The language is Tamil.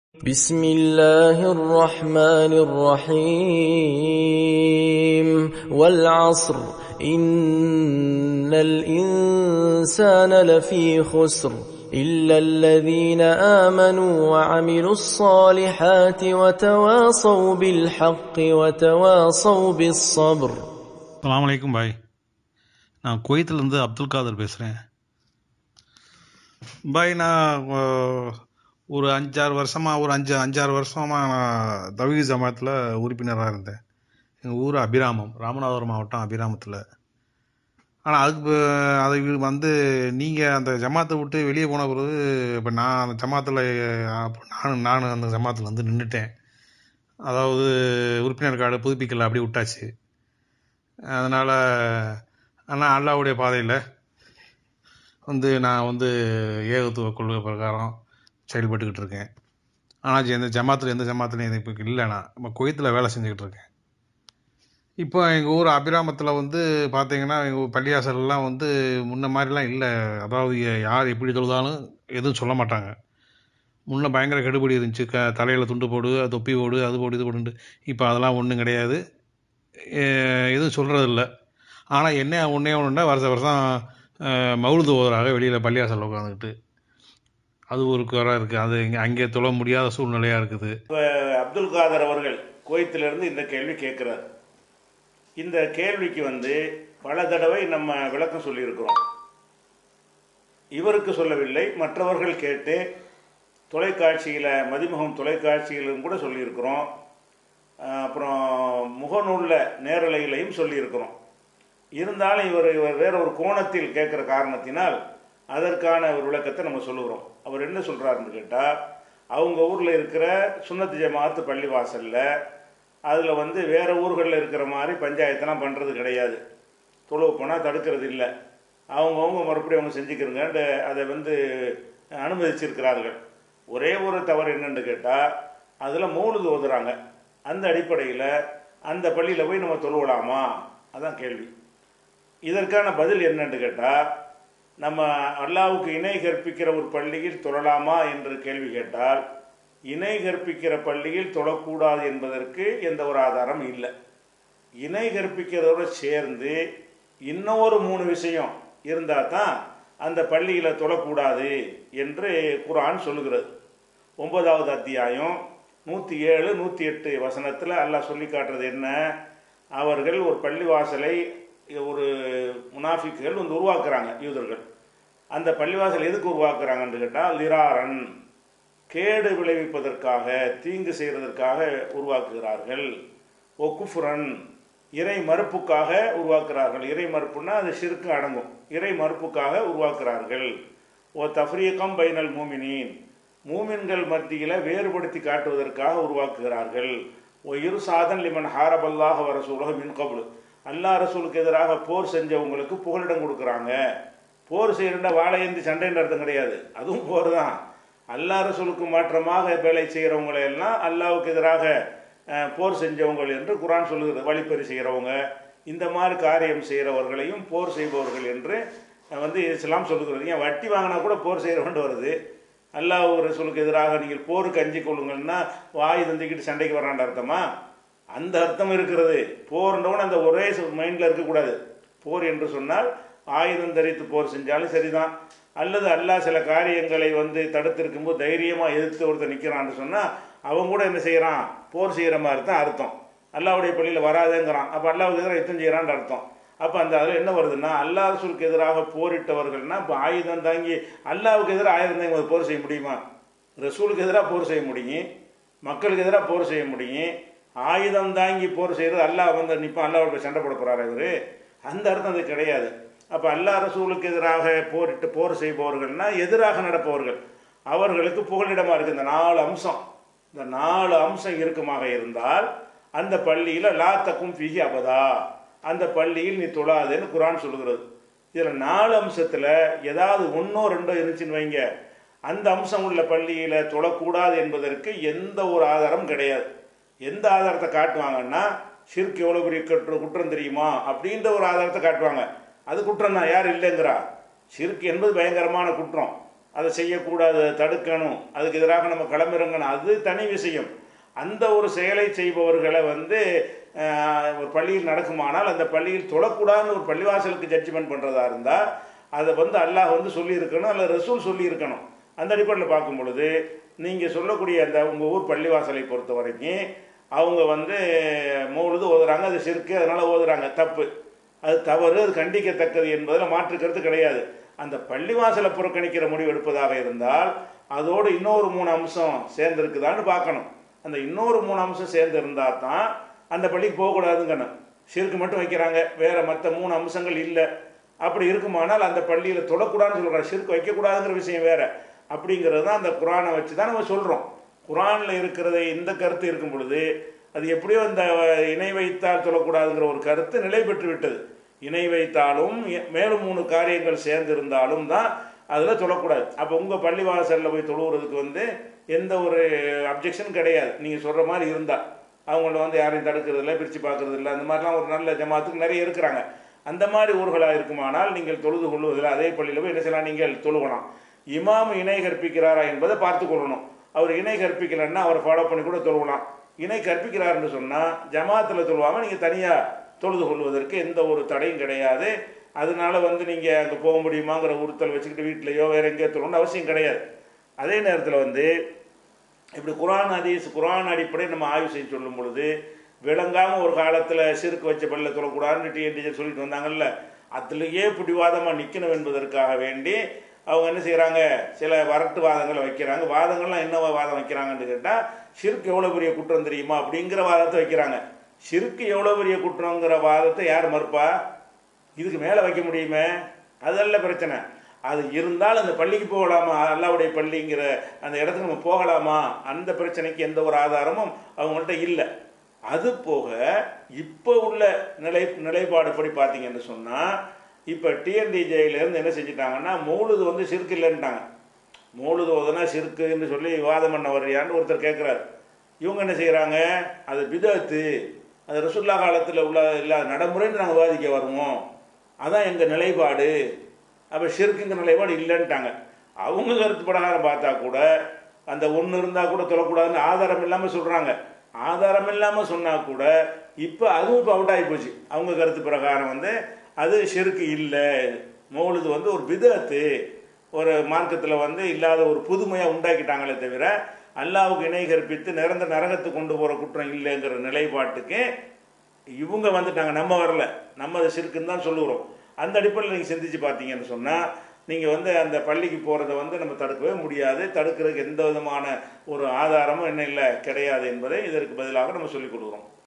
بسم الله الرحمن الرحيم والعصر إن الإنسان لفي خسر إلا الذين آمنوا وعملوا الصالحات وتواصوا بالحق وتواصوا بالصبر அலாம் வலைக்கும் பாய் நான் குவைத்திலேருந்து அப்துல் காதர் பேசுகிறேன் பாய் நான் அஹ், ஒரு அஞ்சாறு வருஷமாக ஒரு அஞ்சு அஞ்சாறு வருஷமாக நான் தவீ ஜமாத்தில் உறுப்பினராக இருந்தேன் எங்கள் ஊர் அபிராமம் ராமநாதபுரம் மாவட்டம் அபிராமத்தில் ஆனால் அதுக்கு ப- அதை வி- வந்து நீங்கள் அந்த ஜமாத்தை விட்டு வெளியே போன பிறகு இப்போ நான் அந்த ஜமாத்தில் நான் நான் அந்த ஜமாத்தில் வந்து நின்றுட்டேன் அதாவது உறுப்பினர் கார்டு புதுப்பிக்கல அப்படி விட்டாச்சு அதனால் ஆனால் அல்லாவுடைய பாதையில் வந்து நான் வந்து ஏகத்துவ கொள்கை பிரகாரம் செயல்பட்டுக்கிட்டு இருக்கேன் ஆனால் எந்த ஜமாத்தில் எந்த ஜமாத்துலையும் இப்போ இல்லை நான் இப்போ குவைத்தில் வேலை செஞ்சுக்கிட்டு இருக்கேன் இப்போ எங்கள் ஊர் அபிராமத்தில் வந்து பார்த்தீங்கன்னா எங்கள் பள்ளியாசல்லாம் வந்து முன்ன மாதிரிலாம் இல்லை அதாவது யார் எப்படி தொழுதாலும் எதுவும் சொல்ல மாட்டாங்க முன்ன பயங்கர கெடுபடி இருந்துச்சு க தலையில் துண்டு போடு தொப்பி போடு அது போடு இது போடுன்ட்டு இப்போ அதெல்லாம் ஒன்றும் கிடையாது எ- எதுவும் சொல்கிறதில்ல ஆனால் என்ன ஒன்றே ஒன்றுனா வருஷ வருஷம் அஹ், மவுலுது ஓதராக வெளியில் பள்ளியாசலில் உட்காந்துக்கிட்டு அது ஒரு குறை இருக்குது அது இங்கே அங்கே தொழ முடியாத சூழ்நிலையாக இருக்குது அப்துல் காதர் அவர்கள் குவைத்திலிருந்து இந்த கேள்வி கேட்கிறார் இந்த கேள்விக்கு வந்து பல தடவை நம்ம விளக்கம் சொல்லியிருக்கிறோம் இவருக்கு சொல்லவில்லை மற்றவர்கள் கேட்டு தொலைக்காட்சியில் மதிமுகம் தொலைக்காட்சியிலும் கூட சொல்லியிருக்கிறோம் அஹ் அப்புறம் முகநூலில் நேரலையிலையும் சொல்லியிருக்கிறோம் இருந்தாலும் இவர் இவர் வேற ஒரு கோணத்தில் கேட்குற காரணத்தினால் அதற்கான ஒரு விளக்கத்தை நம்ம சொல்லுகிறோம் அவர் என்ன சொல்கிறாருன்னு கேட்டால் அவங்க ஊரில் இருக்கிற சுன்னத்து ஜமாத்து பள்ளிவாசலில் அதில் வந்து வேற ஊர்களில் இருக்கிற மாதிரி பஞ்சாயத்தெல்லாம் பண்ணுறது கிடையாது தொழுவு போனால் தடுக்கிறது இல்லை அவங்கவுங்க மறுபடியும் அவங்க செஞ்சுக்கிறங்கன்ட்டு அதை வந்து அனுமதிச்சிருக்கிறார்கள் ஒரே ஒரு தவறு என்னன்னு கேட்டால் அதில் மௌலுது ஓதுறாங்க அந்த அடிப்படையில் அந்த பள்ளியில் போய் நம்ம தொழுவலாமா அதான் கேள்வி இதற்கான பதில் என்னன்னு கேட்டால் நம்ம அல்லாவுக்கு இணை கற்பிக்கிற ஒரு பள்ளியில் தொழலாமா என்று கேள்வி கேட்டால் இணை கற்பிக்கிற பள்ளியில் தொழக்கூடாது என்பதற்கு எந்த ஒரு ஆதாரம் இல்லை இணை கற்பிக்கிறதோட சேர்ந்து இன்னொரு மூணு விஷயம் இருந்தால் தான் அந்த பள்ளியில் தொழக்கூடாது என்று குர்ஆன் சொல்லுகிறது ஒன்பதாவது அத்தியாயம் நூற்றி ஏழு நூற்றி எட்டு வசனத்தில் அல்லாஹ் சொல்லி காட்டுறது என்ன அவர்கள் ஒரு பள்ளிவாசலை ஒரு முனாஃபிக்குகள் வந்து உருவாக்குறாங்க யூதர்கள் அந்த பள்ளிவாசல் எதுக்கு உருவாக்குறாங்கன்னு கேட்டால் லிராரன் கேடு விளைவிப்பதற்காக தீங்கு செய்கிறதற்காக உருவாக்குகிறார்கள் ஒக்குஃபுரன் இறை மறுப்புக்காக உருவாக்குறார்கள் இறை மறுப்புன்னா அது ஷிருக்கு அடங்கும் இறை மறுப்புக்காக உருவாக்குறார்கள் ஓ தஃப்ரீகம் பைனல் மூமினின் மூமின்கள் மத்தியில் வேறுபடுத்தி காட்டுவதற்காக உருவாக்குகிறார்கள் ஓ இரு சாதன் லிமன் ஹாரபல்லாஹ வர சூலக மின் கபுல் அல்லா ரசூலுக்கு எதிராக போர் செஞ்சவங்களுக்கு புகலிடம் கொடுக்குறாங்க போர் செய்யறா வாழையந்தி சண்டைன்ற அர்த்தம் கிடையாது அதுவும் போர் தான் அல்லா ரசூலுக்கு மாற்றமாக வேலை செய்கிறவங்களை எல்லாம் அல்லாவுக்கு எதிராக அஹ், போர் செஞ்சவங்கள் என்று குரான் சொல்லுகிறது வழிப்பறி செய்கிறவங்க இந்த மாதிரி காரியம் செய்கிறவர்களையும் போர் செய்பவர்கள் என்று அஹ், வந்து இஸ்லாம் சொல்லுகிறது ஏன் வட்டி வாங்கினா கூட போர் செய்கிறவன் வருது அல்லாஹ் ரசூலுக்கு எதிராக நீங்கள் போருக்கு அஞ்சிக் கொள்ளுங்கன்னா வாய் தந்திக்கிட்டு சண்டைக்கு வரான்ற அர்த்தமா அந்த அர்த்தம் இருக்கிறது போர்ன்றவன் அந்த ஒரே மைண்டில் இருக்கக்கூடாது போர் என்று சொன்னால் ஆயுதம் தரித்து போர் செஞ்சாலும் சரிதான் அல்லது அல்லாஹ் சில காரியங்களை வந்து தடுத்திருக்கும் போது தைரியமாக எதிர்த்து ஒருத்தர் நிற்கிறான்னு சொன்னால் அவன் கூட என்ன செய்கிறான் போர் செய்கிற மாதிரி தான் அர்த்தம் அல்லாவுடைய பள்ளியில் வராதேங்கிறான் அப்போ அல்லாவுக்கு எதிராக யுத்தம் செய்கிறான்னு அர்த்தம் அப்போ அந்த அதில் என்ன வருதுன்னா அல்லாஹ் ரசூலுக்கு எதிராக போரிட்டவர்கள்னா இப்போ ஆயுதம் தாங்கி அல்லாவுக்கு எதிராக ஆயுதம் தாங்கி போர் செய்ய முடியுமா ரசூலுக்கு எதிராக போர் செய்ய முடியும் மக்களுக்கு எதிராக போர் செய்ய முடியும் ஆயுதம் தாங்கி போர் செய்கிறது அல்லாஹ் வந்து நிற்பான் அல்லாவோட போய் சண்டை போட போகிறாரு இவர் அந்த அர்த்தம் அது கிடையாது அப்போ அல்லாஹ் ரசூலுக்கு எதிராக போரிட்டு போர் செய்பவர்கள்னா எதிராக நடப்பவர்கள் அவர்களுக்கு புகலிடமாக இருக்குது இந்த நாலு அம்சம் இந்த நாலு அம்சம் இருக்குமாக இருந்தால் அந்த பள்ளியில் லா தக்கும் ஃபிஹி அபதா அந்த பள்ளியில் நீ தொழாதேன்னு குரான் சொல்லுகிறது இதில் நாலு அம்சத்தில் ஏதாவது ஒன்றோ ரெண்டோ இருந்துச்சுன்னு வைங்க அந்த அம்சம் உள்ள பள்ளியில் தொழக்கூடாது என்பதற்கு எந்த ஒரு ஆதாரம் கிடையாது எந்த ஆதாரத்தை காட்டுவாங்கன்னா ஷிர்க் எவ்வளோ பெரிய குற்றம் குற்றம் தெரியுமா அப்படின்ற ஒரு ஆதாரத்தை காட்டுவாங்க அது குற்றம் தான் யார் இல்லைங்கிறா ஷிர்க் என்பது பயங்கரமான குற்றம் அதை செய்யக்கூடாது அதை தடுக்கணும் அதுக்கு எதிராக நம்ம களமிறங்கணும் அது தனி விஷயம் அந்த ஒரு செயலை செய்பவர்களை வந்து ஆஹ், ஒரு பள்ளியில் நடக்குமானால் அந்த பள்ளியில் தொழக்கூடாதுன்னு ஒரு பள்ளிவாசலுக்கு ஜட்ஜ்மெண்ட் பண்ணுறதா இருந்தால் அதை வந்து அல்லாஹ் வந்து சொல்லியிருக்கணும் அல்ல ரசூல் சொல்லியிருக்கணும் அந்த அடிப்படையில் பார்க்கும் பொழுது நீங்கள் சொல்லக்கூடிய அந்த உங்கள் ஊர் பள்ளிவாசலை பொறுத்த வரைக்கும் அவங்க வந்து மௌலுது ஓதுறாங்க அது சிறுக்கு அதனால் ஓதுறாங்க தப்பு அது தவறு அது கண்டிக்கத்தக்கது என்பதில் மாற்று கருத்து கிடையாது அந்த பள்ளிவாசலை புறக்கணிக்கிற முடிவு எடுப்பதாக இருந்தால் அதோடு இன்னொரு மூணு அம்சம் சேர்ந்துருக்குதான்னு பார்க்கணும் அந்த இன்னொரு மூணு அம்சம் சேர்ந்து இருந்தால் தான் அந்த பள்ளிக்கு போகக்கூடாதுங்கணும் சிறுக்கு மட்டும் வைக்கிறாங்க வேற மற்ற மூணு அம்சங்கள் இல்லை அப்படி இருக்குமானால் அந்த பள்ளியில் தொடக்கூடாதுன்னு சொல்கிறாங்க சிறுக்கு வைக்கக்கூடாதுங்கிற விஷயம் வேற அப்படிங்கிறது தான் அந்த குரானை வச்சு தான் நம்ம சொல்கிறோம் குரானில் இருக்கிறத இந்த கருத்து இருக்கும் பொழுது அது எப்படியோ இந்த இணை வைத்தால் சொல்லக்கூடாதுங்கிற ஒரு கருத்து நிலை பெற்று விட்டது இணை வைத்தாலும் எ- மேலும் மூணு காரியங்கள் சேர்ந்து இருந்தாலும் தான் அதில் சொல்லக்கூடாது அப்போ உங்கள் பள்ளிவாசலில் போய் தொழுவுறதுக்கு வந்து எந்த ஒரு அப்ஜெக்ஷன் கிடையாது நீங்கள் சொல்கிற மாதிரி இருந்தால் அவங்கள வந்து யாரையும் தடுக்கிறது இல்லை பிரித்து பார்க்கறது இல்லை அந்த மாதிரிலாம் ஒரு நல்ல ஜமாத்துக்கு நிறைய இருக்கிறாங்க அந்த மாதிரி ஊர்களாக இருக்குமானால் நீங்கள் தொழுது கொள்வதில் அதே பள்ளியில் போய் என்ன செய்யலாம் நீங்கள் தொழுகலாம் இமாம் இணை கற்பிக்கிறாரா என்பதை பார்த்து கொள்ளணும் அவர் இணை கற்பிக்கலைன்னா அவரை ஃபாலோ பண்ணி கூட தொழுவலாம் இணை கற்பிக்கிறாருன்னு சொன்னால் ஜமாத்தில் தொழுவாமல் நீங்கள் தனியாக தொழுது கொள்வதற்கு எந்த ஒரு தடையும் கிடையாது அதனால வந்து நீங்கள் அங்கே போக முடியுமாங்கிற உறுத்தல் வச்சுக்கிட்டு வீட்டிலையோ வேற எங்கேயோ தொழணும்னு அவசியம் கிடையாது அதே நேரத்தில் வந்து இப்படி குரான் ஹதீஸ் குரான் அடிப்படை நம்ம ஆய்வு செய்ய சொல்லும் பொழுது விளங்காமல் ஒரு காலத்தில் சிறுக்கு வச்ச பல்ல தொழக்கூடாதுன்னு டிஎன்டிஜர் சொல்லிட்டு வந்தாங்கல்ல அதுலேயே பிடிவாதமாக நிற்கணும் என்பதற்காக வேண்டி அவங்க என்ன செய்கிறாங்க சில வரட்டு வாதங்களை வைக்கிறாங்க வாதங்கள்லாம் என்ன வாதம் வைக்கிறாங்கன்னு கேட்டால் சிறுக்கு எவ்வளோ பெரிய குற்றம் தெரியுமா அப்படிங்கிற வாதத்தை வைக்கிறாங்க சிறுக்கு எவ்வளோ பெரிய குற்றங்கிற வாதத்தை யார் மறுப்பா இதுக்கு மேலே வைக்க முடியுமே அதல்ல பிரச்சனை அது இருந்தால் அந்த பள்ளிக்கு போகலாமா அல்லாவுடைய பள்ளிங்கிற அந்த இடத்துக்கு நம்ம போகலாமா அந்த பிரச்சனைக்கு எந்த ஒரு ஆதாரமும் அவங்கள்ட்ட இல்லை அது போக இப்போ உள்ள நிலை நிலைப்பாடுபடி பார்த்தீங்கன்னு சொன்னால் இப்போ டிஎன்டிஜேயிலேருந்து என்ன செஞ்சிட்டாங்கன்னா மூழுது வந்து சிறுக்கு இல்லைன்ட்டாங்க மூழுது ஓதுனா சிறுக்குன்னு சொல்லி விவாதம் பண்ண வர்றியான்னு ஒருத்தர் கேட்குறாரு இவங்க என்ன செய்கிறாங்க அது பிதத்து அது ரசுல்லா காலத்தில் உள்ள இல்லாத நடைமுறைன்னு நாங்கள் விவாதிக்க வருவோம் அதான் எங்கள் நிலைப்பாடு அப்போ ஷிர்க்குங்கிற நிலைப்பாடு இல்லைன்ட்டாங்க அவங்க கருத்து பிரகாரம் பார்த்தா கூட அந்த ஒன்று இருந்தால் கூட தொழக்கூடாதுன்னு ஆதாரம் இல்லாமல் சொல்கிறாங்க ஆதாரம் இல்லாமல் சொன்னால் கூட இப்போ அதுவும் இப்போ அவுட் ஆகி போச்சு அவங்க கருத்து பிரகாரம் வந்து அது ஷிர்க்கு இல்லை மௌலுது வந்து ஒரு பிதத்து ஒரு மார்க்கத்தில் வந்து இல்லாத ஒரு புதுமையாக உண்டாக்கிட்டாங்களே தவிர அல்லாவுக்கு இணை கற்பித்து நிரந்தர நரகத்துக்கு கொண்டு போகிற குற்றம் இல்லைங்கிற நிலைப்பாட்டுக்கு இவங்க வந்துட்டாங்க நம்ம வரல நம்ம அதை சிறுக்குன்னு தான் சொல்லுகிறோம் அந்த அடிப்படையில் நீங்கள் சிந்திச்சு பார்த்தீங்கன்னு சொன்னால் நீங்கள் வந்து அந்த பள்ளிக்கு போகிறத வந்து நம்ம தடுக்கவே முடியாது தடுக்கிறதுக்கு எந்த விதமான ஒரு ஆதாரமும் என்ன இல்லை கிடையாது என்பதை இதற்கு பதிலாக நம்ம சொல்லிக் கொடுக்குறோம்